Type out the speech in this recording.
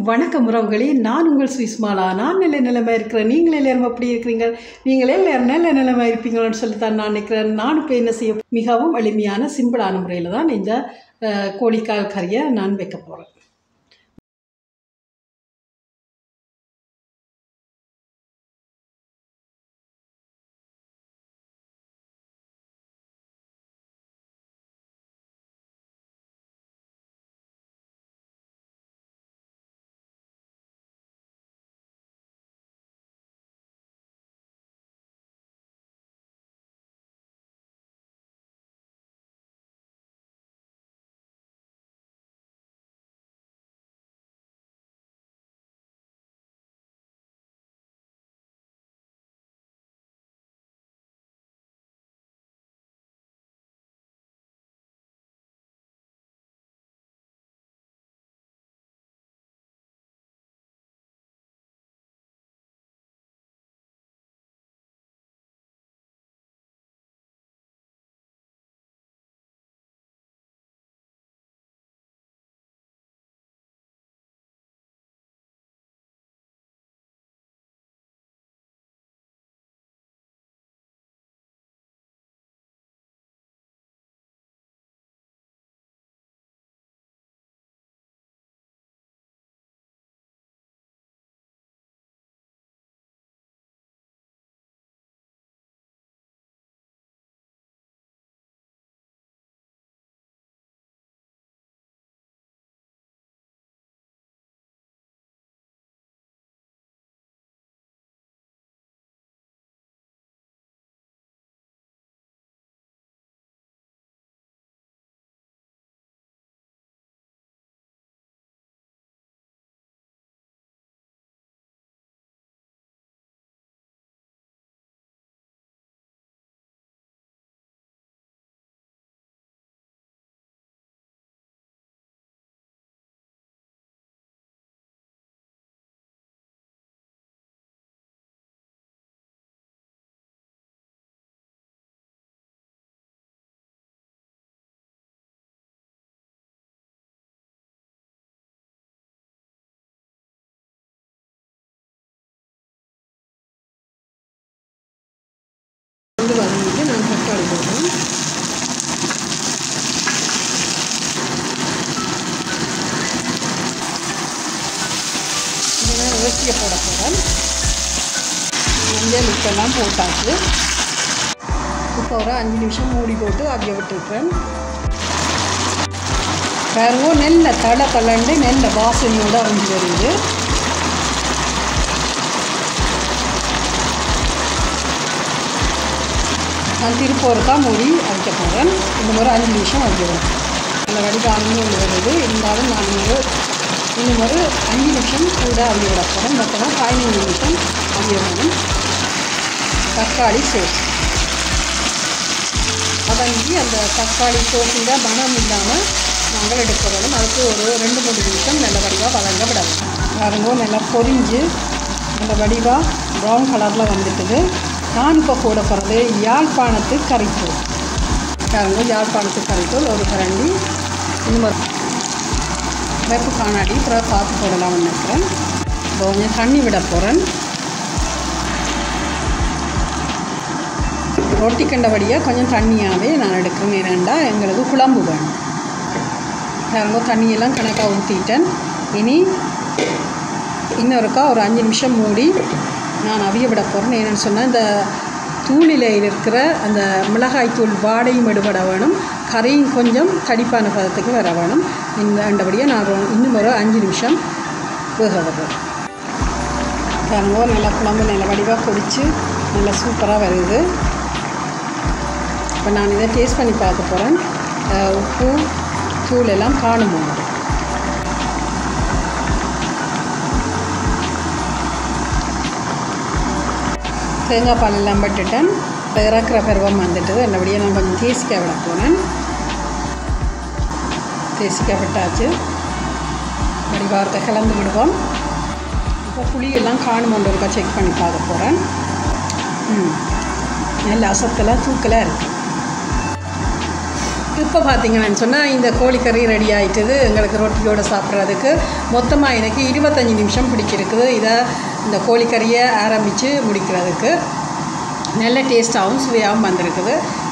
வணக்கம் உறவுகளே நான் உங்கள் சுவிஸ்மாலா நான் நல்ல நிலைமை இருக்கிறேன் நீங்கள் எல்லாரும் எப்படி இருக்கிறீங்க நீங்கள் எல்லாரும் நல்ல நிலைமை இருப்பீங்களோன்னு சொல்லித்தான் நான் நினைக்கிறேன் நான் இப்போ என்ன செய்ய மிகவும் எளிமையான சிம்பிளான முறையில் தான் இந்த அஹ், கோழிக்கால் கறியை நான் வைக்க போகிறேன் வந்து வதங்கிட்டு நான் தக்காளி போடுறேன் இதை இறைச்சியை போட போகிறேன் மஞ்சள் உப்பெல்லாம் போட்டாச்சு இப்போ ஒரு அஞ்சு நிமிஷம் மூடி போட்டு அவிய விட்டுருக்கேன் பாருங்க நெல்ல தலை தலண்டு நெல்ல வாசனையோடு அவிஞ்சு வருது நான் திருப்போருக்கா மூடி அரைக்க போகிறேன் இந்த முறை அஞ்சு நிமிஷம் வைக்கிறேன் அந்த வடிகாலமும் ஒன்று வருது இருந்தாலும் நான் ஒரு இன்னும் ஒரு அஞ்சு நிமிஷம் கூட அவிய விட போகிறேன் மொத்தமாக பதினஞ்சு நிமிஷம் அவிய வேணும் தக்காளி சோஸ் வதங்கி அந்த தக்காளி சோஸில் மனம் இல்லாமல் நாங்கள் எடுக்க வேணும் அதுக்கு ஒரு ரெண்டு மூணு நிமிஷம் நல்ல வடிவாக வதங்க விடணும் பாருங்க நல்லா பொரிஞ்சு நல்ல வடிவாக ப்ரௌன் கலரில் வந்துட்டுது நான் இப்போ போட போகிறது யாழ்ப்பாணத்து கறித்தூள் பாருங்க யாழ்ப்பாணத்து கறித்தூள் ஒரு கரண்டி இன்னும் ஒரு வெப்பு காணாடி அப்புறம் பார்த்து போடலாம்னு நினைக்கிறேன் இப்போ கொஞ்சம் தண்ணி விட போகிறேன் ரொட்டி கண்டபடியாக கொஞ்சம் தண்ணியாகவே நான் எடுக்கிறேன் ஏனெண்டா எங்களுக்கு குழம்பு வேணும் பாருங்க தண்ணியெல்லாம் கணக்காக ஊற்றிட்டேன் இனி இன்னொருக்கா ஒரு அஞ்சு நிமிஷம் மூடி நான் அவிய விட போகிறேன் என்னென்னு சொன்னால் இந்த தூளில் இருக்கிற அந்த மிளகாய் தூள் வாடையும் எடுபட வேணும் கறியும் கொஞ்சம் தடிப்பான பதத்துக்கு வர வேணும் இந்த அண்டபடியாக நான் ஒரு- இன்னும் ஒரு அஞ்சு நிமிஷம் வேக விடுறேன் பாருங்க நல்லா குழம்பு நல்ல வடிவாக கொதித்து நல்லா சூப்பராக வருது இப்போ நான் இதை டேஸ்ட் பண்ணி பார்க்க போகிறேன் உப்பு தூள் எல்லாம் காணுமோ தேங்காய் பால் எல்லாம் பட்டுட்டேன் இப்போ இறக்குற பருவம் வந்துட்டது நல்லபடியாக நான் கொஞ்சம் தேசிக்காய் விட போனேன் தேசிக்காய் விட்டாச்சு வடிவாரத்தை கலந்து விடுவோம் இப்போ புளி எல்லாம் காணுமோண்டு இருக்கா செக் பண்ணி பார்க்க போகிறேன் ம் நல்ல அசத்தெல்லாம் தூக்கலாக இருக்குது இப்போ பார்த்தீங்கன்னு சொன்னால் இந்த கோழிக்கறி ரெடி ஆயிட்டுது எங்களுக்கு ரொட்டியோடு சாப்பிட்றதுக்கு மொத்தமாக எனக்கு இருபத்தஞ்சி நிமிஷம் பிடிச்சிருக்குது இதை இந்த கோழிக்கறியை ஆரம்பித்து முடிக்கிறதுக்கு நல்ல டேஸ்ட்டாகவும் சுவையாகவும் வந்திருக்குது